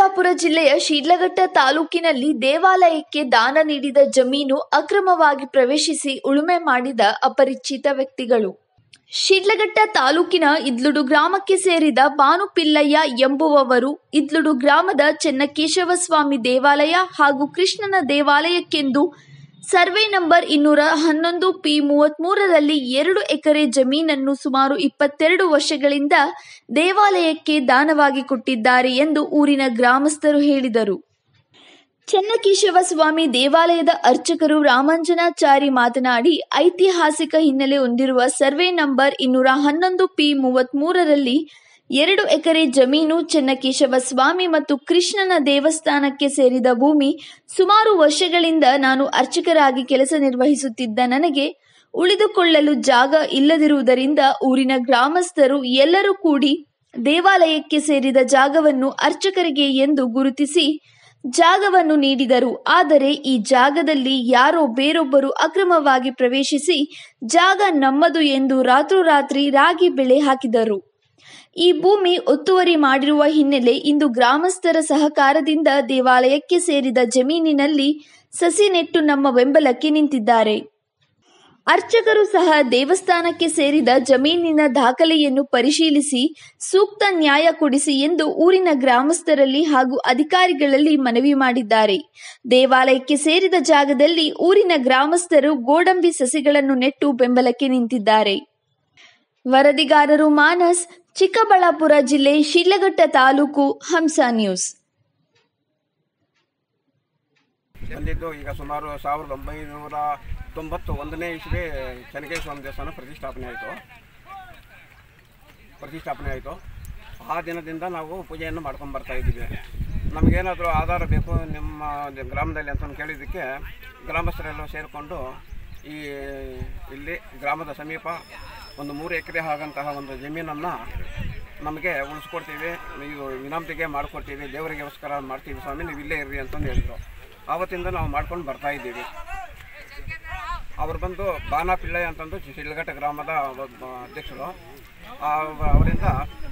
ಚಿಕ್ಕಬಳ್ಳಾಪುರ ಜಿಲ್ಲೆಯ ಶಿಡ್ಲಘಟ್ಟ ತಾಲೂಕಿನಲ್ಲಿ ದೇವಾಲಯಕ್ಕೆ ದಾನ ನೀಡಿದ ಜಮೀನು ಅಕ್ರಮವಾಗಿ ಪ್ರವೇಶಿಸಿ ಉಳುಮೆ ಮಾಡಿದ ಅಪರಿಚಿತ ವ್ಯಕ್ತಿಗಳು ಶಿಡ್ಲಘಟ್ಟ ತಾಲೂಕಿನ ಇದ್ಲುಡು ಗ್ರಾಮಕ್ಕೆ ಸೇರಿದ ಬಾನುಪಿಲ್ಲಯ್ಯ ಎಂಬುವವರು ಇದ್ಲುಡು ಗ್ರಾಮದ ಚೆನ್ನಕೇಶವ ಸ್ವಾಮಿ ದೇವಾಲಯ ಹಾಗೂ ಕೃಷ್ಣನ ದೇವಾಲಯಕ್ಕೆಂದು ಸರ್ವೆ ನಂಬರ್ ಇನ್ನೂರ ಹನ್ನೊಂದು ಪಿ ಮೂವತ್ಮೂರರಲ್ಲಿ ಎರಡು ಎಕರೆ ಜಮೀನನ್ನು ಸುಮಾರು ಇಪ್ಪತ್ತೆರಡು ವರ್ಷಗಳಿಂದ ದೇವಾಲಯಕ್ಕೆ ದಾನವಾಗಿ ಕೊಟ್ಟಿದ್ದಾರೆ ಎಂದು ಊರಿನ ಗ್ರಾಮಸ್ಥರು ಹೇಳಿದರು ಚೆನ್ನಕೇಶವ ಸ್ವಾಮಿ ದೇವಾಲಯದ ಅರ್ಚಕರು ರಾಮಾಂಜನಾಚಾರಿ ಮಾತನಾಡಿ ಐತಿಹಾಸಿಕ ಹಿನ್ನೆಲೆ ಹೊಂದಿರುವ ಸರ್ವೆ ನಂಬರ್ ಇನ್ನೂರ ಹನ್ನೊಂದು ಪಿ ಮೂವತ್ಮೂರರಲ್ಲಿ ಎರಡು ಎಕರೆ ಜಮೀನು ಚೆನ್ನಕೇಶವ ಸ್ವಾಮಿ ಮತ್ತು ಕೃಷ್ಣನ ದೇವಸ್ಥಾನಕ್ಕೆ ಸೇರಿದ ಭೂಮಿ ಸುಮಾರು ವರ್ಷಗಳಿಂದ ನಾನು ಅರ್ಚಕರಾಗಿ ಕೆಲಸ ನಿರ್ವಹಿಸುತ್ತಿದ್ದ ನನಗೆ ಉಳಿದುಕೊಳ್ಳಲು ಜಾಗ ಇಲ್ಲದಿರುವುದರಿಂದ ಊರಿನ ಗ್ರಾಮಸ್ಥರು ಎಲ್ಲರೂ ಕೂಡಿ ದೇವಾಲಯಕ್ಕೆ ಸೇರಿದ ಜಾಗವನ್ನು ಅರ್ಚಕರಿಗೆ ಎಂದು ಗುರುತಿಸಿ ಜಾಗವನ್ನು ನೀಡಿದರು ಆದರೆ ಈ ಜಾಗದಲ್ಲಿ ಯಾರೋ ಬೇರೊಬ್ಬರು ಅಕ್ರಮವಾಗಿ ಪ್ರವೇಶಿಸಿ ಜಾಗ ನಮ್ಮದು ಎಂದು ರಾತ್ರೋರಾತ್ರಿ ರಾಗಿ ಬೆಳೆ ಹಾಕಿದರು ಈ ಭೂಮಿ ಒತ್ತುವರಿ ಮಾಡಿರುವ ಹಿನ್ನೆಲೆ ಇಂದು ಗ್ರಾಮಸ್ಥರ ಸಹಕಾರದಿಂದ ದೇವಾಲಯಕ್ಕೆ ಸೇರಿದ ಜಮೀನಿನಲ್ಲಿ ಸಸಿ ನೆಟ್ಟು ನಮ್ಮ ಬೆಂಬಲಕ್ಕೆ ನಿಂತಿದ್ದಾರೆ ಅರ್ಚಕರು ಸಹ ದೇವಸ್ಥಾನಕ್ಕೆ ಸೇರಿದ ಜಮೀನಿನ ದಾಖಲೆಯನ್ನು ಪರಿಶೀಲಿಸಿ ಸೂಕ್ತ ನ್ಯಾಯ ಕೊಡಿಸಿ ಎಂದು ಊರಿನ ಗ್ರಾಮಸ್ಥರಲ್ಲಿ ಹಾಗೂ ಅಧಿಕಾರಿಗಳಲ್ಲಿ ಮನವಿ ಮಾಡಿದ್ದಾರೆ ದೇವಾಲಯಕ್ಕೆ ಸೇರಿದ ಜಾಗದಲ್ಲಿ ಊರಿನ ಗ್ರಾಮಸ್ಥರು ಗೋಡಂಬಿ ಸಸಿಗಳನ್ನು ನೆಟ್ಟು ಬೆಂಬಲಕ್ಕೆ ನಿಂತಿದ್ದಾರೆ ವರದಿಗಾರರು ಮಾನಸ್ ಚಿಕ್ಕಬಳ್ಳಾಪುರ ಜಿಲ್ಲೆ ಶಿಡ್ಲಘಟ್ಟ ತಾಲೂಕು ಹಂಸ ನ್ಯೂಸ್ ಬಂದಿದ್ದು ಈಗ ಸುಮಾರು ಸಾವಿರದ ಒಂಬೈನೂರ ತೊಂಬತ್ತು ಒಂದನೇ ಇಸ್ವಿ ಚೆನ್ನಕೇಶ್ವರ ಸ್ವಾಮಿ ದೇವಸ್ಥಾನ ಪ್ರತಿಷ್ಠಾಪನೆ ಆಯಿತು ಪ್ರತಿಷ್ಠಾಪನೆ ಆಯಿತು ಆ ದಿನದಿಂದ ನಾವು ಪೂಜೆಯನ್ನು ಮಾಡ್ಕೊಂಡು ಬರ್ತಾ ಇದ್ದೀವಿ ನಮಗೇನಾದರೂ ಆಧಾರ ಬೇಕು ನಿಮ್ಮ ಗ್ರಾಮದಲ್ಲಿ ಅಂತ ಕೇಳಿದ್ದಕ್ಕೆ ಗ್ರಾಮಸ್ಥರೆಲ್ಲ ಸೇರಿಕೊಂಡು ಈ ಇಲ್ಲಿ ಗ್ರಾಮದ ಸಮೀಪ ಒಂದು ಮೂರು ಎಕರೆ ಆಗಂತಹ ಒಂದು ಜಮೀನನ್ನು ನಮಗೆ ಉಳಿಸ್ಕೊಡ್ತೀವಿ ನೀವು ವಿನಂತಿಗೆ ಮಾಡಿಕೊಡ್ತೀವಿ ದೇವರಿಗೋಸ್ಕರ ಮಾಡ್ತೀವಿ ಸ್ವಾಮಿ ನೀವು ಇಲ್ಲೇ ಇರ್ರಿ ಅಂತಂದು ಹೇಳಿದ್ರು ಆವತ್ತಿಂದ ನಾವು ಮಾಡ್ಕೊಂಡು ಬರ್ತಾ ಇದ್ದೀವಿ ಅವರು ಬಂದು ಬಾನಾ ಪಿಳ್ಳೈ ಅಂತಂದು ಶಿಲ್ಘಟ್ಟ ಗ್ರಾಮದ ಒಬ್ಬ ಅಧ್ಯಕ್ಷರು ಆ- ಅವರಿಂದ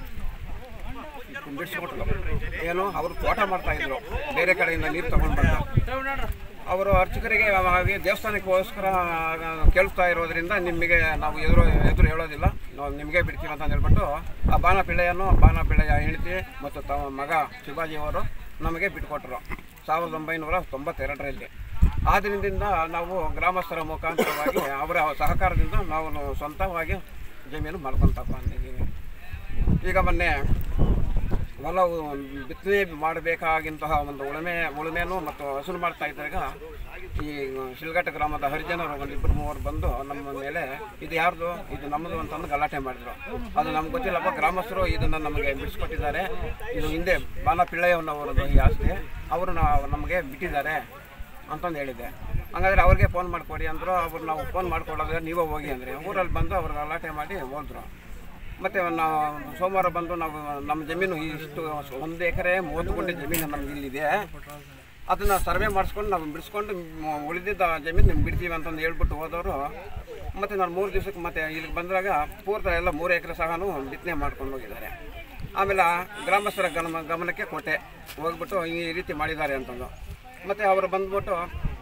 ಬಿಡಿಸ್ಕೊಟ್ರು ಏನು ಅವರು ತೋಟ ಮಾಡ್ತಾ ಇದ್ರು ಬೇರೆ ಕಡೆಯಿಂದ ನೀರು ತಗೊಂಡು ಬಂದು ಅವರು ಅರ್ಚಕರಿಗೆ ಹಾಗೆ ದೇವಸ್ಥಾನಕ್ಕೋಸ್ಕರ ಕೇಳ್ತಾ ಇರೋದ್ರಿಂದ ನಿಮಗೆ ನಾವು ಎದುರು ಎದುರು ಹೇಳೋದಿಲ್ಲ ನಾವು ನಿಮಗೆ ಬಿಡ್ತೀವಿ ಅಂತ ಹೇಳ್ಬಿಟ್ಟು ಆ ಬಾನ ಪಿಳ್ಳೆಯನ್ನು ಬಾನ ಪಿಳ್ಳೆಯ ಹೆಂಡತಿ ಮತ್ತು ತಮ್ಮ ಮಗ ಶಿವಾಜಿ ಅವರು ನಮಗೆ ಬಿಟ್ಕೊಟ್ರು ಸಾವಿರದ ಒಂಬೈನೂರ ತೊಂಬತ್ತೆರಡರಲ್ಲಿ ಆ ದಿನದಿಂದ ನಾವು ಗ್ರಾಮಸ್ಥರ ಮುಖಾಂತರವಾಗಿ ಅವರ ಸಹಕಾರದಿಂದ ನಾವು ಸ್ವಂತವಾಗಿ ಜಮೀನು ಮಾಡ್ಕೊತ ಬಂದಿದ್ದೀವಿ ಈಗ ಮೊನ್ನೆ ಹೊಲವು ಬಿತ್ತನೆ ಮಾಡಬೇಕಾಗಿಂತಹ ಒಂದು ಉಳುಮೆ ಉಳುಮೆನೂ ಮತ್ತು ಹಸುರು ಮಾಡ್ತಾ ಇದ್ದಾಗ ಈ ಶಿಲ್ಘಟ್ಟ ಗ್ರಾಮದ ಹರಿಜನರು ಒಂದಿಬ್ಬರು ಮೂವರು ಬಂದು ನಮ್ಮ ಮೇಲೆ ಇದು ಯಾರ್ದು ಇದು ನಮ್ಮದು ಅಂತಂದು ಗಲಾಟೆ ಮಾಡಿದ್ರು ಅದು ನಮ್ಗೆ ಗೊತ್ತಿಲ್ಲಪ್ಪ ಗ್ರಾಮಸ್ಥರು ಇದನ್ನು ನಮಗೆ ಬಿಡಿಸ್ಕೊಟ್ಟಿದ್ದಾರೆ ಇದು ಹಿಂದೆ ಬಾಲ ಪಿಳ್ಳಯ್ಯನವರದು ಈ ಆಸ್ತಿ ಅವರು ನಾವು ನಮಗೆ ಬಿಟ್ಟಿದ್ದಾರೆ ಅಂತಂದು ಹೇಳಿದ್ದೆ ಹಂಗಾದ್ರೆ ಅವ್ರಿಗೆ ಫೋನ್ ಮಾಡಿಕೊಡಿ ಅಂದರು ಅವ್ರು ನಾವು ಫೋನ್ ಮಾಡ್ಕೊಡೋದ್ರೆ ನೀವೇ ಹೋಗಿ ಅಂದರೆ ಊರಲ್ಲಿ ಬಂದು ಅವ್ರು ಗಲಾಟೆ ಮಾಡಿ ಹೋದ್ರು ಮತ್ತು ನಾವು ಸೋಮವಾರ ಬಂದು ನಾವು ನಮ್ಮ ಜಮೀನು ಇಷ್ಟು ಒಂದು ಎಕರೆ ಮೂವತ್ತು ಗುಂಟೆ ಜಮೀನು ನಮ್ಗೆ ಇಲ್ಲಿದೆ ಅದನ್ನು ಸರ್ವೆ ಮಾಡಿಸ್ಕೊಂಡು ನಾವು ಬಿಡಿಸ್ಕೊಂಡು ಮ್- ಉಳಿದಿದ್ದ ಜಮೀನು ನಿಮ್ಗೆ ಬಿಡ್ತೀವಿ ಅಂತಂದು ಹೇಳ್ಬಿಟ್ಟು ಹೋದವರು ಮತ್ತು ನಾನು ಮೂರು ದಿವಸಕ್ಕೆ ಮತ್ತೆ ಇಲ್ಲಿಗೆ ಬಂದಾಗ ಪೂರ್ತಿ ಎಲ್ಲ ಮೂರು ಎಕರೆ ಸಹನೂ ಬಿತ್ತನೆ ಮಾಡ್ಕೊಂಡು ಹೋಗಿದ್ದಾರೆ ಆಮೇಲೆ ಆ ಗ್ರಾಮಸ್ಥರ ಗಮನ ಗಮನಕ್ಕೆ ಕೊಟ್ಟೆ ಹೋಗ್ಬಿಟ್ಟು ಈ ರೀತಿ ಮಾಡಿದ್ದಾರೆ ಅಂತಂದು ಮತ್ತು ಅವರು ಬಂದ್ಬಿಟ್ಟು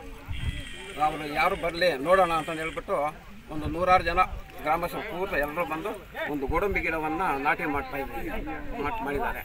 ಅವರು ಯಾರು ಬರಲಿ ನೋಡೋಣ ಅಂತಂದು ಹೇಳ್ಬಿಟ್ಟು ಒಂದು ನೂರಾರು ಜನ ಗ್ರಾಮಸ್ಥರು ಪೂರ್ತಿ ಎಲ್ಲರೂ ಬಂದು ಒಂದು ಗೋಡಂಬಿ ಗಿಡವನ್ನು ನಾಟಿ ಮಾಡ್ತಾ ಇದ್ದೀವಿ ನಾಟಿ ಮಾಡಿದ್ದಾರೆ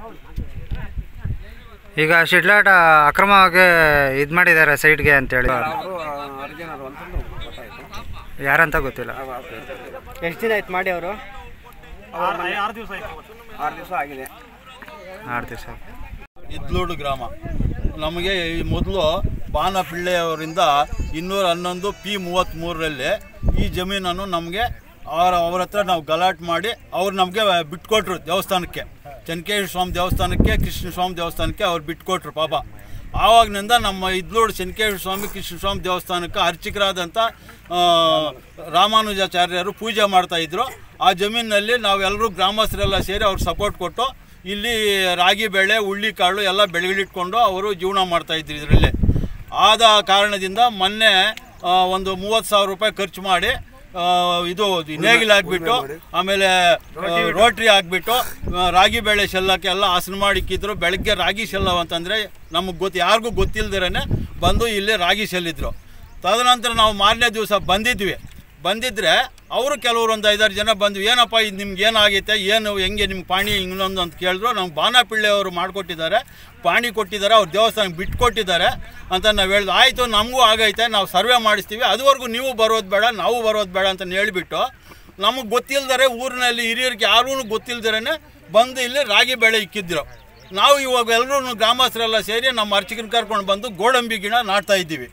ಈಗ ಶಿಡ್ಲಾಟ ಅಕ್ರಮವಾಗಿ ಇದು ಮಾಡಿದ್ದಾರೆ ಸೈಡ್ಗೆ ಅಂತೇಳಿ ಅವರು ಅರ್ಜುನರು ಅಂತಂದು ಗೊತ್ತಾಯಿತು ಯಾರಂತ ಗೊತ್ತಿಲ್ಲ ಎಷ್ಟು ದಿನ ಆಯ್ತು ಮಾಡಿ ಅವರು ಆರು ದಿವಸ ಆಗಿದೆ ಆರು ದಿವಸ ಇದ್ಲೂಡು ಗ್ರಾಮ ನಮಗೆ ಈ ಮೊದಲು ಬಾನ ಪಿಳ್ಳೆಯವರಿಂದ ಇನ್ನೂರ ಹನ್ನೊಂದು ಪಿ ಮೂವತ್ತ್ಮೂರರಲ್ಲಿ ಈ ಜಮೀನನ್ನು ನಮಗೆ ಅವರ ಅವ್ರ ಹತ್ರ ನಾವು ಗಲಾಟೆ ಮಾಡಿ ಅವ್ರು ನಮಗೆ ಬಿಟ್ಕೊಟ್ರು ದೇವಸ್ಥಾನಕ್ಕೆ ಚೆನ್ನಕೇಶ್ವರ ಸ್ವಾಮಿ ದೇವಸ್ಥಾನಕ್ಕೆ ಕೃಷ್ಣ ಸ್ವಾಮಿ ದೇವಸ್ಥಾನಕ್ಕೆ ಅವ್ರು ಬಿಟ್ಕೊಟ್ರು ಪಾಪ ಆವಾಗಿನಿಂದ ನಮ್ಮ ಇದ್ಲೂಡು ಚೆನ್ನಕೇಶ್ವರ ಸ್ವಾಮಿ ಕೃಷ್ಣ ಸ್ವಾಮಿ ದೇವಸ್ಥಾನಕ್ಕೆ ಅರ್ಚಕರಾದಂಥ ಆ, ರಾಮಾನುಜಾಚಾರ್ಯರು ಪೂಜೆ ಮಾಡ್ತಾ ಇದ್ರು ಆ ಜಮೀನಿನಲ್ಲಿ ನಾವೆಲ್ಲರೂ ಗ್ರಾಮಸ್ಥರೆಲ್ಲ ಸೇರಿ ಅವ್ರಿಗೆ ಸಪೋರ್ಟ್ ಕೊಟ್ಟು ಇಲ್ಲಿ ರಾಗಿ ಬೆಳೆ ಉಳ್ಳಿ ಕಾಳು ಎಲ್ಲ ಬೆಳೆಗಳಿಟ್ಕೊಂಡು ಅವರು ಜೀವನ ಮಾಡ್ತಾ ಇದ್ರು ಇದರಲ್ಲಿ ಆದ ಕಾರಣದಿಂದ ಮೊನ್ನೆ ಆ, ಒಂದು ಮೂವತ್ತು ಸಾವಿರ ರೂಪಾಯಿ ಖರ್ಚು ಮಾಡಿ ಆ, ಇದು ನೇಗಿಲು ಹಾಕ್ಬಿಟ್ಟು ಆಮೇಲೆ ರೋಟ್ರಿ ಹಾಕ್ಬಿಟ್ಟು ಆ, ರಾಗಿ ಬೇಳೆ ಶೆಲ್ಲಕ್ಕೆ ಎಲ್ಲ ಹಸನು ಮಾಡಿ ಇಕ್ಕಿದ್ರು ಬೆಳಗ್ಗೆ ರಾಗಿ ಶೆಲ್ಲ ಅಂತಂದರೆ ನಮಗೆ ಗೊತ್ತು ಯಾರಿಗೂ ಗೊತ್ತಿಲ್ದಿರೇ ಬಂದು ಇಲ್ಲಿ ರಾಗಿ ಶೆಲ್ಲಿದ್ರು ತದನಂತರ ನಾವು ಮಾರನೇ ದಿವಸ ಬಂದಿದ್ವಿ ಬಂದಿದ್ರೆ ಅವರು ಕೆಲವರು ಒಂದು ಐದಾರು ಜನ ಬಂದು ಏನಪ್ಪ ಇದು ನಿಮ್ಗೆ ಏನಾಗೈತೆ ಏನು ಹೆಂಗೆ ನಿಮ್ಗೆ ಪಾಣಿ ಇನ್ನೊಂದು ಅಂತ ಕೇಳಿದ್ರು ನಮ್ಗೆ ಬಾನಪಿಳ್ಳೆ ಅವರು ಮಾಡಿಕೊಟ್ಟಿದ್ದಾರೆ ಪಾಣಿ ಕೊಟ್ಟಿದ್ದಾರೆ ಅವ್ರು ದೇವಸ್ಥಾನಕ್ಕೆ ಬಿಟ್ಟು ಕೊಟ್ಟಿದ್ದಾರೆ ಅಂತ ನಾವು ಹೇಳಿದ್ವಿ ಆಯಿತು ನಮಗೂ ಆಗೈತೆ ನಾವು ಸರ್ವೆ ಮಾಡಿಸ್ತೀವಿ ಅದುವರೆಗೂ ನೀವು ಬರೋದು ಬೇಡ ನಾವು ಬರೋದು ಬೇಡ ಅಂತ ಹೇಳಿಬಿಟ್ಟು ನಮಗೆ ಗೊತ್ತಿಲ್ದರೆ ಊರಿನಲ್ಲಿ ಹಿರಿಯರಿಗೆ ಯಾರೂ ಗೊತ್ತಿಲ್ದಿರೇ ಬಂದು ಇಲ್ಲಿ ರಾಗಿ ಬೆಳೆ ಇಕ್ಕಿದ್ರು ನಾವು ಇವಾಗ ಎಲ್ಲರೂ ಗ್ರಾಮಸ್ಥರೆಲ್ಲ ಸೇರಿ ನಮ್ಮ ಅರ್ಚಕನ ಕರ್ಕೊಂಡು ಬಂದು ಗೋಡಂಬಿ ಗಿಡ ನಾಟ್ತಾ ಇದ್ದೀವಿ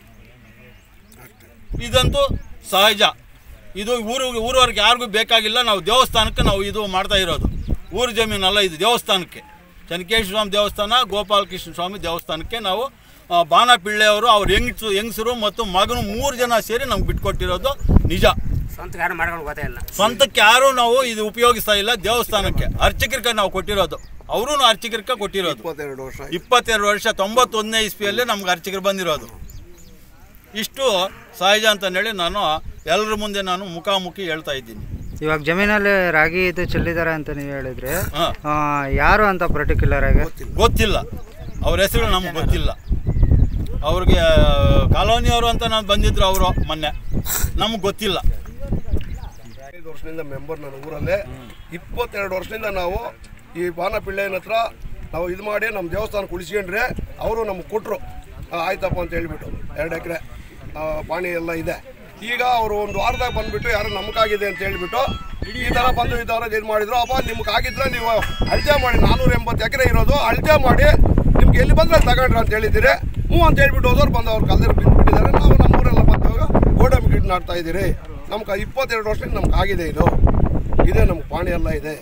ಇದಂತೂ ಸಹಜ ಇದು ಊರು ಊರವ್ರಿಗೆ ಯಾರಿಗೂ ಬೇಕಾಗಿಲ್ಲ ನಾವು ದೇವಸ್ಥಾನಕ್ಕೆ ನಾವು ಇದು ಮಾಡ್ತಾ ಇರೋದು ಊರು ಜಮೀನಲ್ಲ ಇದು ದೇವಸ್ಥಾನಕ್ಕೆ ಚನಕೇಶ್ವರ ಸ್ವಾಮಿ ದೇವಸ್ಥಾನ ಗೋಪಾಲಕೃಷ್ಣ ಸ್ವಾಮಿ ದೇವಸ್ಥಾನಕ್ಕೆ ನಾವು ಆ, ಬಾನಪಿಳ್ಳೆ ಅವರು ಅವ್ರ ಹೆಂಗಸು ಹೆಂಗಸರು ಮತ್ತು ಮಗನು ಮೂರು ಜನ ಸೇರಿ ನಮ್ಗೆ ಬಿಟ್ಕೊಟ್ಟಿರೋದು ನಿಜ ಸ್ವಂತ ಯಾರು ಮಾಡ್ಕೊಂಡು ಗೊತ್ತೇ ಇಲ್ಲ ಸ್ವಂತಕ್ಕೆ ಯಾರು ನಾವು ಇದು ಉಪಯೋಗಿಸ್ತಾ ಇಲ್ಲ ದೇವಸ್ಥಾನಕ್ಕೆ ಅರ್ಚಕರಿಗೆ ನಾವು ಕೊಟ್ಟಿರೋದು ಅವರು ಅರ್ಚಕರಿಗೆ ಕೊಟ್ಟಿರೋದು ಇಪ್ಪತ್ತೆರಡು ವರ್ಷ ಇಪ್ಪತ್ತೆರಡು ವರ್ಷ ತೊಂಬತ್ತೊಂದನೇ ಇಸ್ವಿಯಲ್ಲಿ ನಮ್ಗೆ ಅರ್ಚಕರು ಬಂದಿರೋದು ಇಷ್ಟು ಸಹಜ ಅಂತ ಹೇಳಿ ನಾನು ಎಲ್ಲರ ಮುಂದೆ ನಾನು ಮುಖಾಮುಖಿ ಹೇಳ್ತಾ ಇದ್ದೀನಿ ಇವಾಗ ಜಮೀನಲ್ಲಿ ರಾಗಿ ಇದು ಚೆಲ್ಲಿದ್ದಾರೆ ಅಂತ ನೀವು ಹೇಳಿದ್ರಿ ಹಾ. ಆ, ಯಾರು ಅಂತ ಪರ್ಟಿಕ್ಯುಲರ್ ಆಗಿ ಗೊತ್ತಿಲ್ಲ ಅವ್ರ ಹೆಸರು ನಮ್ಗೆ ಗೊತ್ತಿಲ್ಲ ಅವ್ರಿಗೆ ಕಾಲೋನಿಯವರು ಅಂತ ನಾನು ಬಂದಿದ್ರು ಅವರು ಮೊನ್ನೆ ನಮ್ಗೆ ಗೊತ್ತಿಲ್ಲ ಐದು ವರ್ಷದಿಂದ ಮೆಂಬರ್ ನನ್ನ ಊರಲ್ಲೇ ಇಪ್ಪತ್ತೆರಡು ವರ್ಷದಿಂದ ನಾವು ಈ ಬಾನಪಿಳ್ಳೆಯನ ಹತ್ರ ನಾವು ಇದು ಮಾಡಿ ನಮ್ಮ ದೇವಸ್ಥಾನ ಕುಳಿಸ್ಕೊಂಡ್ರೆ ಅವರು ನಮ್ಗೆ ಕೊಟ್ಟರು ಆಯ್ತಪ್ಪ ಅಂತ ಹೇಳ್ಬಿಟ್ಟು ಎರಡು ಎಕರೆ ಪಾಣಿ ಎಲ್ಲ ಇದೆ ಈಗ ಅವರು ಒಂದು ವಾರದಾಗ ಬಂದ್ಬಿಟ್ಟು ಯಾರು ನಮಗಾಗಿದೆ ಅಂತ ಹೇಳ್ಬಿಟ್ಟು ಈ ಥರ ಬಂದು ಈ ಥರ ಇದು ಮಾಡಿದ್ರು ಅಪ್ಪ ನಿಮ್ಗೆ ಆಗಿದ್ರೆ ನೀವು ಅಳತೆ ಮಾಡಿ ನಾನ್ನೂರ ಎಂಬತ್ತು ಎಕರೆ ಇರೋದು ಅಳತೆ ಮಾಡಿ ನಿಮ್ಗೆ ಎಲ್ಲಿ ಬಂದ್ರೆ ಅಲ್ಲಿ ತಗೊಂಡ್ರಿ ಅಂತ ಹೇಳಿದ್ದೀರಿ ಹ್ಞೂ ಅಂತ ಹೇಳ್ಬಿಟ್ಟು ಹೋದವ್ರು ಬಂದು ಅವ್ರು ಕಲ್ದಿರು ಬಿದ್ದುಬಿಟ್ಟಿದ್ದಾರೆ ನಾವು ನಮ್ಮೂರೆಲ್ಲ ಬಂದಾಗ ಗೋಡಂಬಿ ಗಿಡ ನಾಡ್ತಾ ಇದ್ದೀರಿ ನಮ್ಗೆ ಇಪ್ಪತ್ತೆರಡು ವರ್ಷದಿಂದ ನಮ್ಗೆ ಆಗಿದೆ ಇದು ಇದೆ ನಮ್ಗೆ ಪಾಣಿ ಎಲ್ಲ ಇದೆ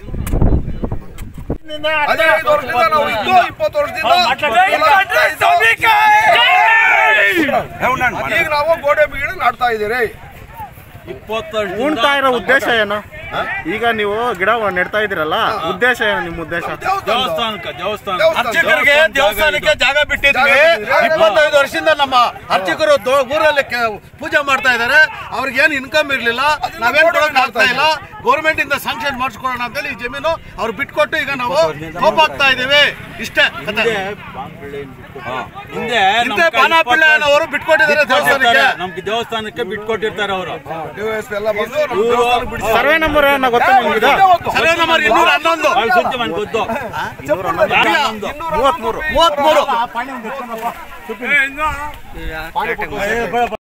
ಹದಿನೈದು ವರ್ಷದಿಂದ ನಾವು ಇದ್ದು ಇಪ್ಪತ್ತು ವರ್ಷದಿಂದ ಹೊಲ ಹಾಕ್ತಾ ಇದ್ದು. ಈಗ ನಾವು ಗೋಡಂಬಿ ಗಿಡ ನಾಡ್ತಾ ಇದ್ದೀರಿ ಇಪ್ಪತ್ತು ಉಣ್ತಾ ಇರೋ ಉದ್ದೇಶ ಏನು ಈಗ ನೀವು ಗಿಡ ನೆಡ್ತಾ ಇದ್ದೀರಲ್ಲ ಉದ್ದೇಶ ಏನು ನಿಮ್ಮ ಉದ್ದೇಶ ದೇವಸ್ಥಾನಕ್ಕೆ ದೇವಸ್ಥಾನ ಅರ್ಚಕರಿಗೆ ದೇವಸ್ಥಾನಕ್ಕೆ ಜಾಗ ಬಿಟ್ಟಿದ್ವಿ ಇಪ್ಪತ್ತೈದು ವರ್ಷದಿಂದ ನಮ್ಮ ಅರ್ಚಕರು ದೊ- ಊರಲ್ಲಿ ಕೆ- ಪೂಜೆ ಮಾಡ್ತಾ ಇದ್ದಾರೆ ಅವ್ರಿಗೆ ಏನು ಇನ್ಕಮ್ ಇರಲಿಲ್ಲ ನಾವೇನ್ ಕೊಡಕ್ ಆಗ್ತಾ ಇಲ್ಲ ಗೌರ್ಮೆಂಟ್ ಇಂದ ಸಾಂಕ್ಷನ್ ಮಾಡಿಸ್ಕೊಳ್ಳೋಣ ಅಂತೇಳಿ ಈ ಜಮೀನು ಅವ್ರು ಬಿಟ್ಕೊಟ್ಟು ಈಗ ನಾವು ಕೋಪ ಆಗ್ತಾ ಇದೀವಿ ಇಷ್ಟೇ ಕಥೆ. ಹಿಂದೆ ಹಿಂದೆ ಬಾನಾಪಿಳ್ಳೆ ಅವರು ಬಿಟ್ಕೊಟ್ಟಿದ್ದಾರೆ ದೇವಸ್ಥಾನಕ್ಕೆ ನಮ್ಗೆ ದೇವಸ್ಥಾನಕ್ಕೆ ಬಿಟ್ಕೊಟ್ಟಿರ್ತಾರೆ ಅವರು DOSP ಎಲ್ಲ ಬಂದು ನಮ್ಮ ದೇವಸ್ಥಾನಕ್ಕೆ ಬಿಡಿಸಿ ಸರ್ವೆ ನಂಬರ್ ಏನೋ ಗೊತ್ತಾ ನಿಮ್ಗೆ ಸರ್ವೆ ನಂಬರ್ ಇನ್ನೂರ ಹನ್ನೊಂದು ಸುದ್ದಿ ಮನೆ ಗೊತ್ತು ಮೂವತ್ಮೂರು ಮೂವತ್ಮೂರು